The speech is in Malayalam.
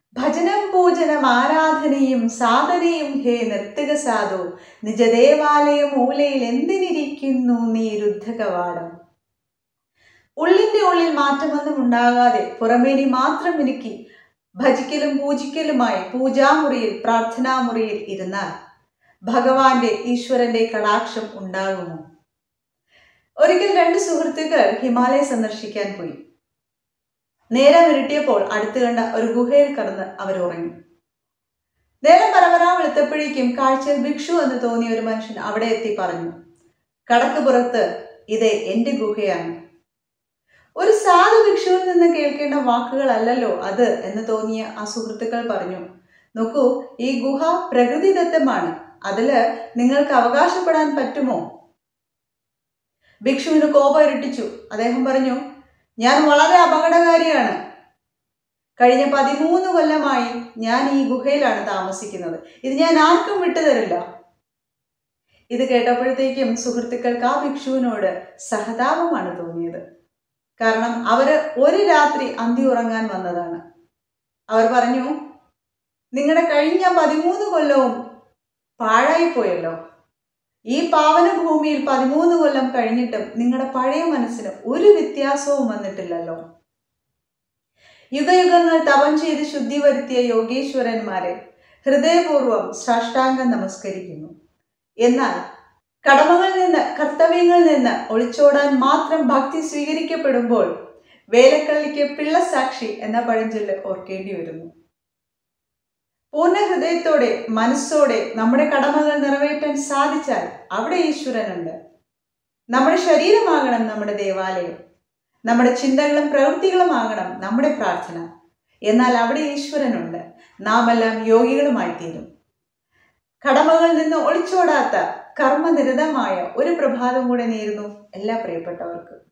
ഭജനം പൂജനം ആരാധനയും സാധനയും ഹേ നിർത്തുക സാധു നിജദേവാലയ മൂലയിൽ എന്തിനിരിക്കുന്നു നീ രുദ്ധകവാടം ഉള്ളിന്റെ ഉള്ളിൽ മാറ്റമൊന്നും ഉണ്ടാകാതെ പുറമേനി മാത്രം മിനുക്കി ഭജിക്കലും പൂജിക്കലുമായി പൂജാമുറിയിൽ പ്രാർത്ഥനാമുറിയിൽ ഇരുന്നാൽ ഭഗവാന്റെ ഈശ്വരന്റെ കടാക്ഷം ഉണ്ടാകുമോ ഒരിക്കൽ രണ്ട് സുഹൃത്തുക്കൾ ഹിമാലയ സന്ദർശിക്കാൻ പോയി നേരം ഇരുട്ടിയപ്പോൾ അടുത്ത് കണ്ട ഒരു ഗുഹയിൽ കടന്ന് അവർ ഉറങ്ങി നേരം പരപരാ വെളുത്തപ്പോഴേക്കും കാഴ്ചയിൽ ഭിക്ഷു എന്ന് തോന്നിയ ഒരു മനുഷ്യൻ അവിടെ എത്തി പറഞ്ഞു കടക്ക് പുറത്ത് ഇത് എന്റെ ഗുഹയാണ് ഒരു സാധു ഭിക്ഷുവിൽ നിന്ന് കേൾക്കേണ്ട വാക്കുകളല്ലല്ലോ അത് എന്ന് തോന്നിയ ആ സുഹൃത്തുക്കൾ പറഞ്ഞു നോക്കൂ ഈ ഗുഹ പ്രകൃതിദത്തമാണ് അതില് നിങ്ങൾക്ക് അവകാശപ്പെടാൻ പറ്റുമോ ഭിക്ഷുവിന് കോപം ഇരട്ടിച്ചു അദ്ദേഹം പറഞ്ഞു ഞാൻ വളരെ അപകടകാരിയാണ് കഴിഞ്ഞ പതിമൂന്ന് കൊല്ലമായി ഞാൻ ഈ ഗുഹയിലാണ് താമസിക്കുന്നത് ഇത് ഞാൻ ആർക്കും വിട്ടുതരില്ല ഇത് കേട്ടപ്പോഴത്തേക്കും സുഹൃത്തുക്കൾക്ക് ആ ഭിക്ഷുവിനോട് സഹതാപമാണ് തോന്നിയത് കാരണം അവര് ഒരു രാത്രി അന്തി ഉറങ്ങാൻ വന്നതാണ് അവർ പറഞ്ഞു നിങ്ങളുടെ കഴിഞ്ഞ പതിമൂന്ന് കൊല്ലവും പാഴായിപ്പോയല്ലോ ഈ പാവന ഭൂമിയിൽ പതിമൂന്ന് കൊല്ലം കഴിഞ്ഞിട്ടും നിങ്ങളുടെ പഴയ മനസ്സിന് ഒരു വ്യത്യാസവും വന്നിട്ടില്ലല്ലോ യുഗയുഗങ്ങൾ തപം ചെയ്ത് ശുദ്ധി വരുത്തിയ യോഗീശ്വരന്മാരെ ഹൃദയപൂർവ്വം സാഷ്ടാംഗം നമസ്കരിക്കുന്നു എന്നാൽ കടമകളിൽ നിന്ന് കർത്തവ്യങ്ങളിൽ നിന്ന് ഒളിച്ചോടാൻ മാത്രം ഭക്തി സ്വീകരിക്കപ്പെടുമ്പോൾ വേലക്കള്ളിക്ക് പിള്ളസാക്ഷി എന്ന പഴഞ്ചൊല്ല് ഓർക്കേണ്ടി വരുന്നു പൂർണ്ണ ഹൃദയത്തോടെ മനസ്സോടെ നമ്മുടെ കടമകൾ നിറവേറ്റാൻ സാധിച്ചാൽ അവിടെ ഈശ്വരനുണ്ട് നമ്മുടെ ശരീരമാകണം നമ്മുടെ ദേവാലയം നമ്മുടെ ചിന്തകളും പ്രവൃത്തികളുമാകണം നമ്മുടെ പ്രാർത്ഥന എന്നാൽ അവിടെ ഈശ്വരനുണ്ട് നാം എല്ലാം യോഗികളുമായി തീരും കടമകളിൽ നിന്ന് ഒളിച്ചോടാത്ത കർമ്മനിരതമായ ഒരു പ്രഭാതം കൂടെ നേരുന്നു എല്ലാ പ്രിയപ്പെട്ടവർക്കും